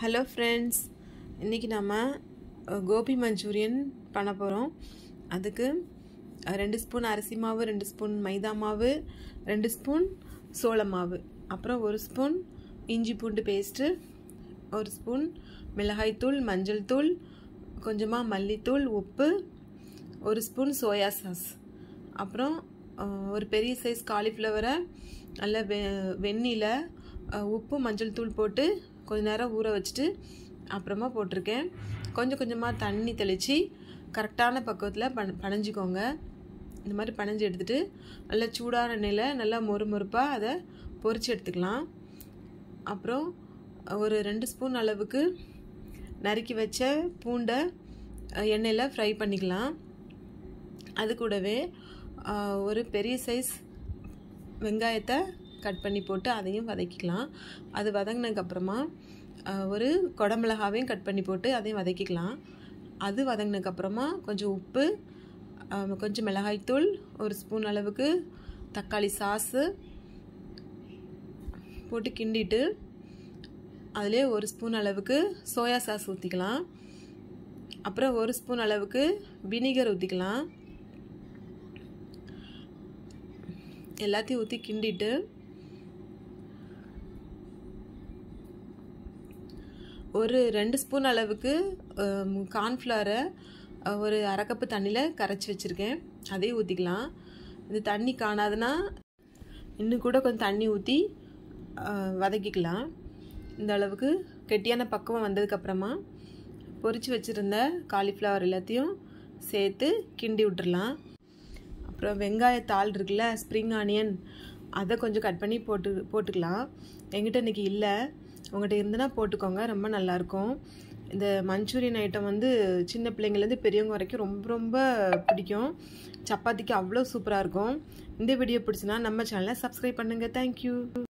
hello friends இன்றைக்கி நம்ம அஹ், Gopi Manchurian பண்ண போகிறோம் அதுக்கு அஹ், ரெண்டு ஸ்பூன் அரிசி மாவு ரெண்டு ஸ்பூன் மைதா மாவு ரெண்டு ஸ்பூன் சோள மாவு அப்புறம் ஒரு ஸ்பூன் இஞ்சி பூண்டு பேஸ்ட்டு ஒரு ஸ்பூன் மிளகாய்த்தூள் மஞ்சள் தூள் கொஞ்சமாக மல்லித்தூள் உப்பு ஒரு ஸ்பூன் சோயா சாஸ் அப்புறம் அஹ், ஒரு பெரிய சைஸ் காலிஃப்ளவரை நல்ல வெ வெந்நில அஹ், உப்பு மஞ்சள் தூள் போட்டு கொஞ்ச நேரம் ஊற வச்சுட்டு அப்புறமா போட்டிருக்கேன் கொஞ்சம் கொஞ்சமாக தண்ணி தெளித்து கரெக்டான பக்குவத்தில் பண பனைஞ்சிக்கோங்க இந்த மாதிரி பனைஞ்சு எடுத்துட்டு நல்லா சூடான எண்ணெயில் நல்லா மொறு மொறுப்பாக அதை பொரிச்சு எடுத்துக்கலாம் அப்புறம் ஒரு ரெண்டு ஸ்பூன் அளவுக்கு நறுக்கி வச்ச பூண்டை அஹ், எண்ணெயில் ஃப்ரை பண்ணிக்கலாம் அது கூடவே ஆஹ், ஒரு பெரிய சைஸ் வெங்காயத்தை கட் பண்ணி போட்டு அதையும் வதக்கிக்கலாம் அது வதங்கினதுக்கப்புறமா ஒரு குடமிளகாவையும் கட் பண்ணி போட்டு அதையும் வதக்கிக்கலாம் அது வதங்கினதுக்கப்புறமா கொஞ்சம் உப்பு ஆஹ், கொஞ்சம் மிளகாய்த்தூள் ஒரு ஸ்பூன் அளவுக்கு தக்காளி சாஸு போட்டு கிண்டிட்டு அதிலே ஒரு ஸ்பூன் அளவுக்கு சோயா சாஸ் ஊற்றிக்கலாம் அப்புறம் ஒரு ஸ்பூன் அளவுக்கு வினிகர் ஊற்றிக்கலாம் எல்லாத்தையும் ஊற்றி கிண்டிட்டு ஒரு ரெண்டு ஸ்பூன் அளவுக்கு கார்ன்ஃப்ளவரை ஒரு அரை கப்பு தண்ணியில் கரைச்சி வச்சுருக்கேன் அதையும் ஊற்றிக்கலாம் இது தண்ணி காணாதுன்னா இன்னும் கூட கொஞ்சம் தண்ணி ஊற்றி வதக்கிக்கலாம் இந்த அளவுக்கு கெட்டியான பக்குவம் வந்ததுக்கப்புறமா பொரித்து வச்சுருந்த காலிஃப்ளவர் எல்லாத்தையும் சேர்த்து கிண்டி விட்டுறலாம் அப்புறம் வெங்காயத்தாள் இருக்குல்ல ஸ்ப்ரிங் ஆனியன் அதை கொஞ்சம் கட் பண்ணி போட்டு போட்டுக்கலாம் எங்கிட்ட இன்றைக்கி இல்லை உங்கள்கிட்ட இருந்துன்னா போட்டுக்கோங்க ரொம்ப நல்லாயிருக்கும் இந்த மஞ்சூரியன் ஐட்டம் வந்து சின்ன பிள்ளைங்கள்லேருந்து பெரியவங்க வரைக்கும் ரொம்ப ரொம்ப பிடிக்கும் சப்பாத்திக்கு அவ்வளோ சூப்பராக இருக்கும் இந்த வீடியோ பிடிச்சினா நம்ம சேனலை சப்ஸ்கிரைப் பண்ணுங்கள் தேங்க்யூ